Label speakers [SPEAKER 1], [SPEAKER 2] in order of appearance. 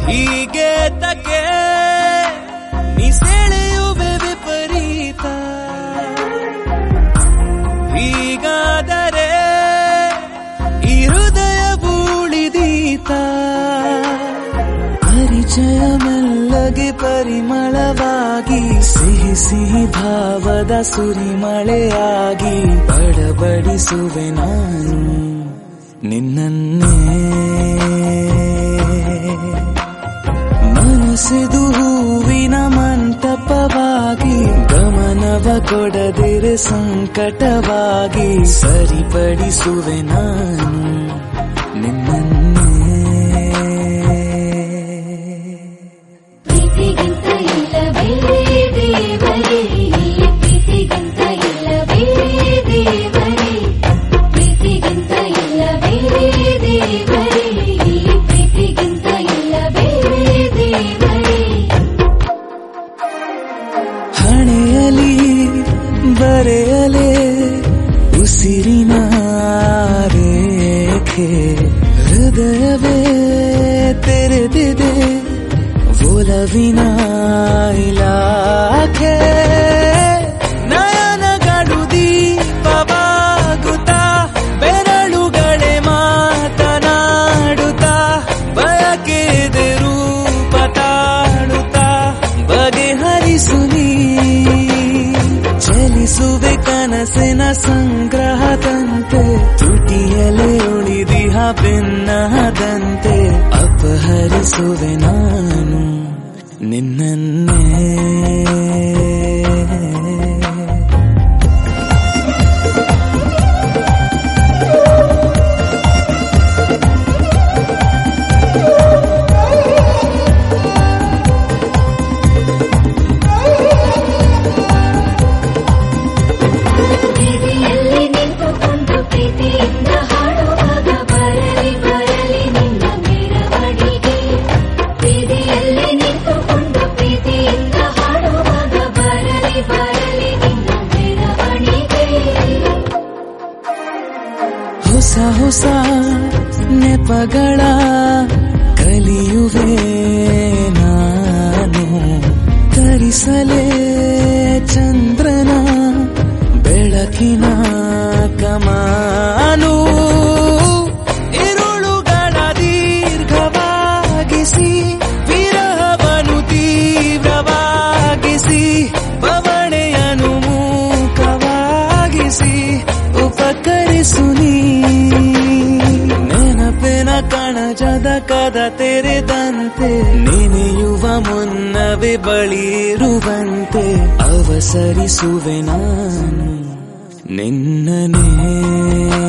[SPEAKER 1] ಹೀಗೆ ತಕ್ಕೆ ನೀ ಸೆಳೆಯುವೆ ವಿಪರೀತ ಹೀಗಾದರೆ ಈ ಹೃದಯ ಬೂಳಿದೀತ ಪರಿಚಯ ಮೆಲ್ಲಗೆ ಪರಿಮಳವಾಗಿ ಸಿಹಿ ಸಿಹಿ ಭಾವದ ಸುರಿಮಳೆಯಾಗಿ ಬಡಬಡಿಸುವೆ ನಾನು ನಿನ್ನನ್ನೇ ಮನಸ್ಸಿದು ಹೂವಿನ ಮಂಟಪವಾಗಿ ಗಮನವ ಕೊಡದಿರೆ ಸಂಕಟವಾಗಿ ಸರಿಪಡಿಸುವೆ ನಾನು ನಿನ್ನನ್ನೇ
[SPEAKER 2] ಪ್ರೀತಿಗಿಂತ ಇಲ್ಲ ಬೇರೆ ದೇವರೇ ಇಲ್ಲಿ ಪ್ರೀತಿಗಿಂತ ಇಲ್ಲ ಬೇರೆ ದೇವರೇ ಪ್ರೀತಿಗಿಂತ ಇಲ್ಲ ಬೇರೆ ದೇವರೇ ಇಲ್ಲಿ ಪ್ರೀತಿಗಿಂತ ಇಲ್ಲ ಬೇರೆ ದೇವರೇ
[SPEAKER 1] ಹಣೆಯಲಿ ಬರೆಯಲೆ ಉಸಿರಿನ ರೇಖೆ ಹೃದಯವೇ ತೆರೆದಿದೆ ಒಲವಿನ ಇಲಾಖೆ ನಯನಗಳು ದೀಪವಾಗುತ್ತಾ ಬೆರಳುಗಳೇ ಮಾತನಾಡುತ್ತಾ ಬಯಕೆದೆ ರೂಪ ತಾಳುತ್ತಾ ಬಗೆಹರಿಸು ನೀ ಚಲಿಸುವೆ ಕನಸಿನ ಸಂಗ್ರಹದಂತೆ ತುಟಿಯಲೆ ಉಳಿದಿಹ ಭಿನ್ನದಂತೆ ಅಪಹರಿಸುವೆ ನಾನು ನಿನ್ನನ್ನೇ
[SPEAKER 2] ಬೀದಿಯಲ್ಲಿ ನಿಂತುಕೊಂಡು ಪ್ರೀತಿಯಿಂದ ಹಾಡುವಾಗ ಬರಲಿ ಬರಲಿ ನಿನ್ನ ಮೆರವಣಿಗೆ ಬೀದಿಯಲ್ಲಿ ನಿಂತುಕೊಂಡು ಪ್ರೀತಿಯಿಂದ ಹಾಡುವಾಗ ಬರಲಿ ಬರಲಿ ನಿನ್ನ ಮೆರವಣಿಗೆ
[SPEAKER 1] ಹೊಸ ಹೊಸ ನೆಪಗಳ ಕಲಿಯುವೆ ನಾನು ತರಿಸಲೇ ಚಂದ್ರನ ಬೆಳಕಿನ ಕಮಾನು ಇರುಳುಗಳ ದೀರ್ಘವಾಗಿಸಿ ವಿರಹವನು ತೀವ್ರವಾಗಿಸಿ ಬವಣೆಯನು ಮೂಕವಾಗಿಸಿ ಉಪಕರಿಸು ನೀ ನೆನಪಿನ ಕಣಜದ ಕದ ತೆರೆದಂತೆ ನೆನೆಯುವ ಮುನ್ನವೇ ಬಳಿರುವಂತೆ ಅವಸರಿಸುವೆ ನಾನು ನಿನ್ನನೇ